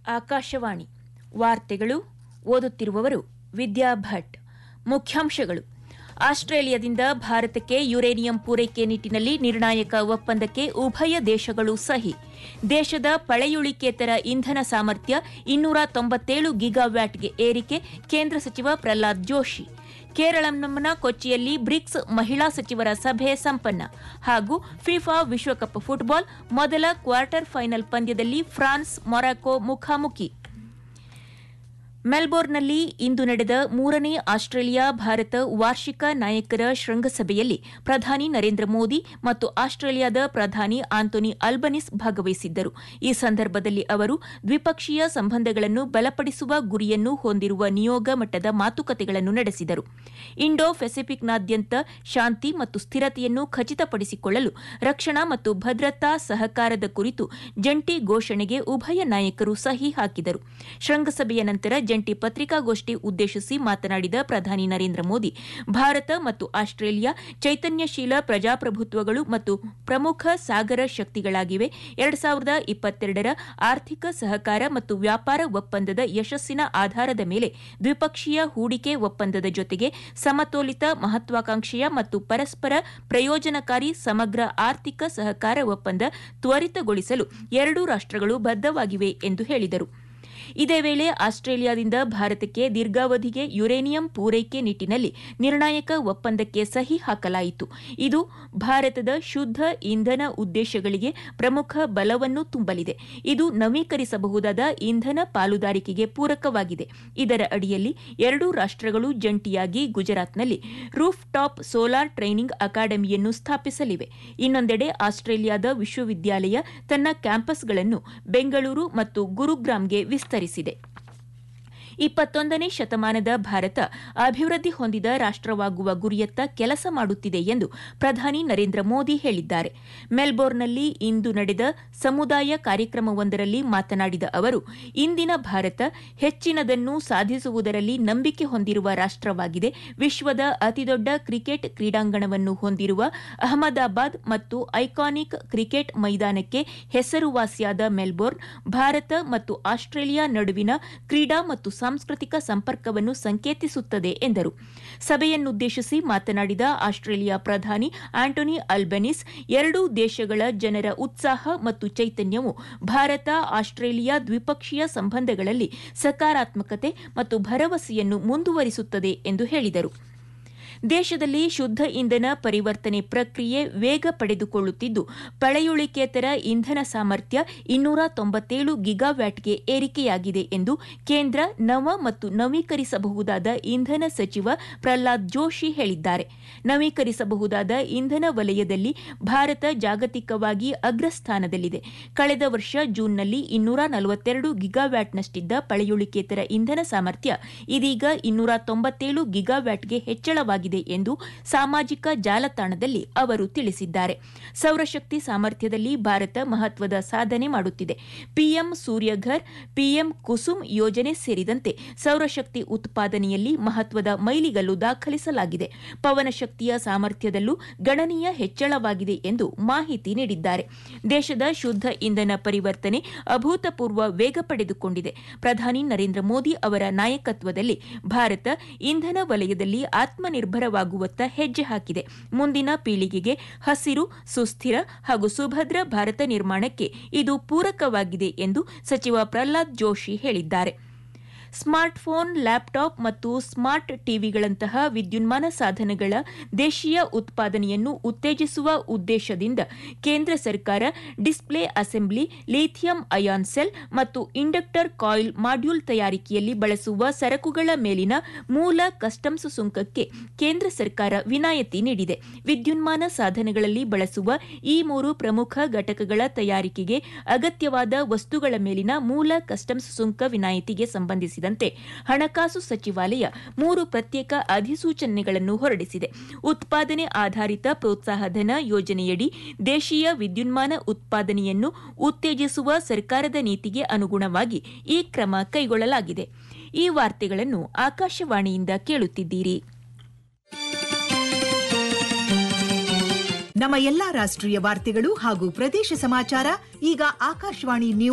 ಆಕಾಶವಾಣಿ ವಾರ್ತೆಗಳು ಓದುತ್ತಿರುವವರು ವಿದ್ಯಾ ಭಟ್ ಮುಖ್ಯಾಂಶಗಳು ಆಸ್ಟ್ರೇಲಿಯಾದಿಂದ ಭಾರತಕ್ಕೆ ಯುರೇನಿಯಂ ಪೂರೈಕೆ ನಿಟ್ಟಿನಲ್ಲಿ ನಿರ್ಣಾಯಕ ಒಪ್ಪಂದಕ್ಕೆ ಉಭಯ ದೇಶಗಳು ಸಹಿ ದೇಶದ ಪಳೆಯುಳಿಕೇತರ ಇಂಧನ ಸಾಮರ್ಥ್ಯ ಇನ್ನೂರ ತೊಂಬತ್ತೇಳು ಗಿಗಾವ್ಯಾಟ್ಗೆ ಏರಿಕೆ ಕೇಂದ್ರ ಸಚಿವ ಪ್ರಹ್ಲಾದ್ ಜೋಶಿ ಕೇರಳಂನ ಕೊಚ್ಚಿಯಲ್ಲಿ ಬ್ರಿಕ್ಸ್ ಮಹಿಳಾ ಸಚಿವರ ಸಭೆ ಸಂಪನ್ನ ಹಾಗೂ ಫಿಫಾ ವಿಶ್ವಕಪ್ ಫುಟ್ಬಾಲ್ ಮೊದಲ ಕ್ವಾರ್ಟರ್ ಫೈನಲ್ ಪಂದ್ಯದಲ್ಲಿ ಫ್ರಾನ್ಸ್ ಮೊರಾಕೊ ಮುಖಾಮುಖಿ ಮೆಲ್ಬೋರ್ನ್ನಲ್ಲಿ ಇಂದು ನಡೆದ ಮೂರನೇ ಆಸ್ಟ್ರೇಲಿಯಾ ಭಾರತ ವಾರ್ಷಿಕ ನಾಯಕರ ಶೃಂಗಸಭೆಯಲ್ಲಿ ಪ್ರಧಾನಿ ನರೇಂದ್ರ ಮೋದಿ ಮತ್ತು ಆಸ್ಟ್ರೇಲಿಯಾದ ಪ್ರಧಾನಿ ಆಂಟೋನಿ ಅಲ್ಬನಿಸ್ ಭಾಗವಹಿಸಿದ್ದರು ಈ ಸಂದರ್ಭದಲ್ಲಿ ಅವರು ದ್ವಿಪಕ್ಷೀಯ ಸಂಬಂಧಗಳನ್ನು ಬಲಪಡಿಸುವ ಗುರಿಯನ್ನು ಹೊಂದಿರುವ ನಿಯೋಗ ಮಟ್ಟದ ಮಾತುಕತೆಗಳನ್ನು ನಡೆಸಿದರು ಇಂಡೋ ಪೆಸಿಫಿಕ್ನಾದ್ಯಂತ ಶಾಂತಿ ಮತ್ತು ಸ್ಥಿರತೆಯನ್ನು ಖಚಿತಪಡಿಸಿಕೊಳ್ಳಲು ರಕ್ಷಣಾ ಮತ್ತು ಭದ್ರತಾ ಸಹಕಾರದ ಕುರಿತು ಜಂಟಿ ಘೋಷಣೆಗೆ ಉಭಯ ನಾಯಕರು ಸಹಿ ಹಾಕಿದರು ಶೃಂಗಸಭೆಯ ನಂತರ ಜಂಟಿ ಪತ್ರಿಕಾಗೋಷ್ಠಿ ಉದ್ದೇಶಿಸಿ ಮಾತನಾಡಿದ ಪ್ರಧಾನಿ ನರೇಂದ್ರ ಮೋದಿ ಭಾರತ ಮತ್ತು ಆಸ್ಟ್ರೇಲಿಯಾ ಚೈತನ್ಯಶೀಲ ಪ್ರಜಾಪ್ರಭುತ್ವಗಳು ಮತ್ತು ಪ್ರಮುಖ ಸಾಗರ ಶಕ್ತಿಗಳಾಗಿವೆ ಎರಡು ಸಾವಿರದ ಇಪ್ಪತ್ತೆರಡರ ಆರ್ಥಿಕ ಸಹಕಾರ ಮತ್ತು ವ್ಯಾಪಾರ ಒಪ್ಪಂದದ ಯಶಸ್ಸಿನ ಆಧಾರದ ಮೇಲೆ ದ್ವಿಪಕ್ಷೀಯ ಹೂಡಿಕೆ ಒಪ್ಪಂದದ ಜೊತೆಗೆ ಸಮತೋಲಿತ ಮಹತ್ವಾಕಾಂಕ್ಷೆಯ ಮತ್ತು ಪರಸ್ಪರ ಪ್ರಯೋಜನಕಾರಿ ಸಮಗ್ರ ಆರ್ಥಿಕ ಸಹಕಾರ ಒಪ್ಪಂದ ತ್ವರಿತಗೊಳಿಸಲು ಎರಡೂ ರಾಷ್ಟಗಳು ಬದ್ದವಾಗಿವೆ ಎಂದು ಹೇಳಿದರು ಇದೇ ವೇಳೆ ಆಸ್ಟ್ರೇಲಿಯಾದಿಂದ ಭಾರತಕ್ಕೆ ದೀರ್ಘಾವಧಿಗೆ ಯುರೇನಿಯಂ ಪೂರೈಕೆ ನಿಟ್ಟಿನಲ್ಲಿ ನಿರ್ಣಾಯಕ ಒಪ್ಪಂದಕ್ಕೆ ಸಹಿ ಹಾಕಲಾಯಿತು ಇದು ಭಾರತದ ಶುದ್ದ ಇಂಧನ ಉದ್ದೇಶಗಳಿಗೆ ಪ್ರಮುಖ ಬಲವನ್ನು ತುಂಬಲಿದೆ ಇದು ನವೀಕರಿಸಬಹುದಾದ ಇಂಧನ ಪಾಲುದಾರಿಕೆಗೆ ಪೂರಕವಾಗಿದೆ ಇದರ ಅಡಿಯಲ್ಲಿ ಎರಡೂ ರಾಷ್ಟಗಳು ಜಂಟಿಯಾಗಿ ಗುಜರಾತ್ನಲ್ಲಿ ರೂಫ್ ಟಾಪ್ ಸೋಲಾರ್ ಟ್ರೈನಿಂಗ್ ಅಕಾಡೆಮಿಯನ್ನು ಸ್ಥಾಪಿಸಲಿವೆ ಇನ್ನೊಂದೆಡೆ ಆಸ್ಟ್ರೇಲಿಯಾದ ವಿಶ್ವವಿದ್ಯಾಲಯ ತನ್ನ ಕ್ಯಾಂಪಸ್ಗಳನ್ನು ಬೆಂಗಳೂರು ಮತ್ತು ಗುರುಗ್ರಾಂಗೆ ವಿಸ್ತರಿಸಿದೆ ಇಪ್ಪತ್ತೊಂದನೇ ಶತಮಾನದ ಭಾರತ ಅಭಿವೃದ್ಧಿ ಹೊಂದಿದ ರಾಷ್ಟವಾಗುವ ಗುರಿಯತ್ತ ಕೆಲಸ ಮಾಡುತ್ತಿದೆ ಎಂದು ಪ್ರಧಾನಿ ನರೇಂದ್ರ ಮೋದಿ ಹೇಳಿದ್ದಾರೆ ಮೆಲ್ಬೋರ್ನ್ನಲ್ಲಿ ಇಂದು ನಡೆದ ಸಮುದಾಯ ಕಾರ್ಯಕ್ರಮವೊಂದರಲ್ಲಿ ಮಾತನಾಡಿದ ಅವರು ಇಂದಿನ ಭಾರತ ಹೆಚ್ಚಿನದನ್ನು ಸಾಧಿಸುವುದರಲ್ಲಿ ನಂಬಿಕೆ ಹೊಂದಿರುವ ರಾಷ್ಟವಾಗಿದೆ ವಿಶ್ವದ ಅತಿದೊಡ್ಡ ಕ್ರಿಕೆಟ್ ಕ್ರೀಡಾಂಗಣವನ್ನು ಹೊಂದಿರುವ ಅಹಮದಾಬಾದ್ ಮತ್ತು ಐಕಾನಿಕ್ ಕ್ರಿಕೆಟ್ ಮೈದಾನಕ್ಕೆ ಹೆಸರುವಾಸಿಯಾದ ಮೆಲ್ಬೋರ್ನ್ ಭಾರತ ಮತ್ತು ಆಸ್ಟ್ರೇಲಿಯಾ ನಡುವಿನ ಕ್ರೀಡಾ ಮತ್ತು ಸಾಂಸ್ಕೃತಿಕ ಸಂಪರ್ಕವನ್ನು ಸಂಕೇತಿಸುತ್ತದೆ ಎಂದರು ಸಭೆಯನ್ನುದ್ದೇಶಿಸಿ ಮಾತನಾಡಿದ ಆಸ್ಟ್ರೇಲಿಯಾ ಪ್ರಧಾನಿ ಆಂಟೋನಿ ಅಲ್ಬನಿಸ್ ಎರಡೂ ದೇಶಗಳ ಜನರ ಉತ್ಸಾಹ ಮತ್ತು ಚೈತನ್ಯವು ಭಾರತ ಆಸ್ಟ್ರೇಲಿಯಾ ದ್ವಿಪಕ್ಷೀಯ ಸಂಬಂಧಗಳಲ್ಲಿ ಸಕಾರಾತ್ಮಕತೆ ಮತ್ತು ಭರವಸೆಯನ್ನು ಮುಂದುವರಿಸುತ್ತದೆ ಎಂದು ಹೇಳಿದರು ದೇಶದಲ್ಲಿ ಶುದ್ದ ಇಂಧನ ಪರಿವರ್ತನೆ ಪ್ರಕ್ರಿಯೆ ವೇಗ ಪಡೆದುಕೊಳ್ಳುತ್ತಿದ್ದು ಪಳೆಯುಳಿಕೇತರ ಇಂಧನ ಸಾಮರ್ಥ್ಯ ಇನ್ನೂರ ತೊಂಬತ್ತೇಳು ಗಿಗಾವ್ಯಾಟ್ಗೆ ಏರಿಕೆಯಾಗಿದೆ ಎಂದು ಕೇಂದ್ರ ನವ ಮತ್ತು ನವೀಕರಿಸಬಹುದಾದ ಇಂಧನ ಸಚಿವ ಪ್ರಹ್ಲಾದ್ ಜೋಶಿ ಹೇಳಿದ್ದಾರೆ ನವೀಕರಿಸಬಹುದಾದ ಇಂಧನ ವಲಯದಲ್ಲಿ ಭಾರತ ಜಾಗತಿಕವಾಗಿ ಅಗ್ರಸ್ಥಾನದಲ್ಲಿದೆ ಕಳೆದ ವರ್ಷ ಜೂನ್ನಲ್ಲಿ ಇನ್ನೂರ ನಲವತ್ತೆರಡು ಗಿಗಾವ್ಯಾಟ್ನಷ್ಟಿದ್ದ ಪಳೆಯುಳಿಕೇತರ ಇಂಧನ ಸಾಮರ್ಥ್ಯ ಇದೀಗ ಇನ್ನೂರ ತೊಂಬತ್ತೇಳು ಗಿಗಾವ್ಯಾಟ್ಗೆ ಹೆಚ್ಚಳವಾಗಿದೆ ಎಂದು ಸಾಮಾಜಿಕ ಜಾಲತಾಣದಲ್ಲಿ ಅವರು ತಿಳಿಸಿದ್ದಾರೆ ಸೌರಶಕ್ತಿ ಸಾಮರ್ಥ್ಯದಲ್ಲಿ ಭಾರತ ಮಹತ್ವದ ಸಾಧನೆ ಮಾಡುತ್ತಿದೆ ಪಿಎಂ ಸೂರ್ಯಘರ್ ಪಿಎಂ ಕುಸುಮ್ ಯೋಜನೆ ಸೇರಿದಂತೆ ಸೌರಶಕ್ತಿ ಉತ್ಪಾದನೆಯಲ್ಲಿ ಮಹತ್ವದ ಮೈಲಿಗಲ್ಲು ದಾಖಲಿಸಲಾಗಿದೆ ಪವನಶಕ್ತಿಯ ಸಾಮರ್ಥ್ಯದಲ್ಲೂ ಗಣನೀಯ ಹೆಚ್ಚಳವಾಗಿದೆ ಎಂದು ಮಾಹಿತಿ ನೀಡಿದ್ದಾರೆ ದೇಶದ ಶುದ್ದ ಇಂಧನ ಪರಿವರ್ತನೆ ಅಭೂತಪೂರ್ವ ವೇಗ ಪಡೆದುಕೊಂಡಿದೆ ಪ್ರಧಾನಿ ನರೇಂದ್ರ ಮೋದಿ ಅವರ ನಾಯಕತ್ವದಲ್ಲಿ ಭಾರತ ಇಂಧನ ವಲಯದಲ್ಲಿ ಆತ್ಮನಿರ್ಭರವಾಗುವತ್ತ ಹೆಜ್ಜೆ ಹಾಕಿದೆ ಮುಂದಿನ ಪೀಳಿಗೆಗೆ ಹಸಿರು ಸುಸ್ಥಿರ ಹಾಗೂ ಸುಭದ್ರ ಭಾರತ ನಿರ್ಮಾಣಕ್ಕೆ ಇದು ಪೂರಕವಾಗಿದೆ ಎಂದು ಸಚಿವ ಪ್ರಹ್ಲಾದ್ ಜೋಶಿ ಹೇಳಿದ್ದಾರೆ ಸ್ಮಾರ್ಟ್ಫೋನ್ ಲ್ಯಾಪ್ಟಾಪ್ ಮತ್ತು ಸ್ಮಾರ್ಟ್ ಟಿವಿಗಳಂತಹ ವಿದ್ಯುನ್ಮಾನ ಸಾಧನಗಳ ದೇಶೀಯ ಉತ್ಪಾದನೆಯನ್ನು ಉತ್ತೇಜಿಸುವ ಉದ್ದೇಶದಿಂದ ಕೇಂದ್ರ ಸರ್ಕಾರ display assembly lithium ion cell ಮತ್ತು ಇಂಡಕ್ಟರ್ ಕಾಯಿಲ್ ಮಾಡ್ಯೂಲ್ ತಯಾರಿಕೆಯಲ್ಲಿ ಬಳಸುವ ಸರಕುಗಳ ಮೇಲಿನ ಮೂಲ ಕಸ್ಟಮ್ಸ್ ಸುಂಕಕ್ಕೆ ಕೇಂದ್ರ ಸರ್ಕಾರ ವಿನಾಯಿತಿ ನೀಡಿದೆ ವಿದ್ಯುನ್ಮಾನ ಸಾಧನಗಳಲ್ಲಿ ಬಳಸುವ ಈ ಮೂರು ಪ್ರಮುಖ ಘಟಕಗಳ ತಯಾರಿಕೆಗೆ ಅಗತ್ಯವಾದ ವಸ್ತುಗಳ ಮೇಲಿನ ಮೂಲ ಕಸ್ಟಮ್ಸ್ ಸುಂಕ ವಿನಾಯಿತಿಗೆ ಸಂಬಂಧಿಸಿದ ಹಣಕಾಸು ಸಚಿವಾಲಯ ಮೂರು ಪ್ರತ್ಯೇಕ ಅಧಿಸೂಚನೆಗಳನ್ನು ಹೊರಡಿಸಿದೆ ಉತ್ಪಾದನೆ ಆಧಾರಿತ ಪ್ರೋತ್ಸಾಹಧನ ಯೋಜನೆಯಡಿ ದೇಶೀಯ ವಿದ್ಯುನ್ಮಾನ ಉತ್ಪಾದನೆಯನ್ನು ಉತ್ತೇಜಿಸುವ ಸರ್ಕಾರದ ನೀತಿಗೆ ಅನುಗುಣವಾಗಿ ಈ ಕ್ರಮ ಕೈಗೊಳ್ಳಲಾಗಿದೆ ಈ ವಾರ್ತೆಗಳನ್ನು ಆಕಾಶವಾಣಿಯಿಂದ ಕೇಳುತ್ತಿದ್ದೀರಿ ನಮ್ಮ ಎಲ್ಲಾ ರಾಷ್ಟ್ರೀಯ ವಾರ್ತೆಗಳು ಹಾಗೂ ಪ್ರದೇಶ ಸಮಾಚಾರ ಈಗ ಆಕಾಶವಾಣಿ ನ್ಯೂಸ್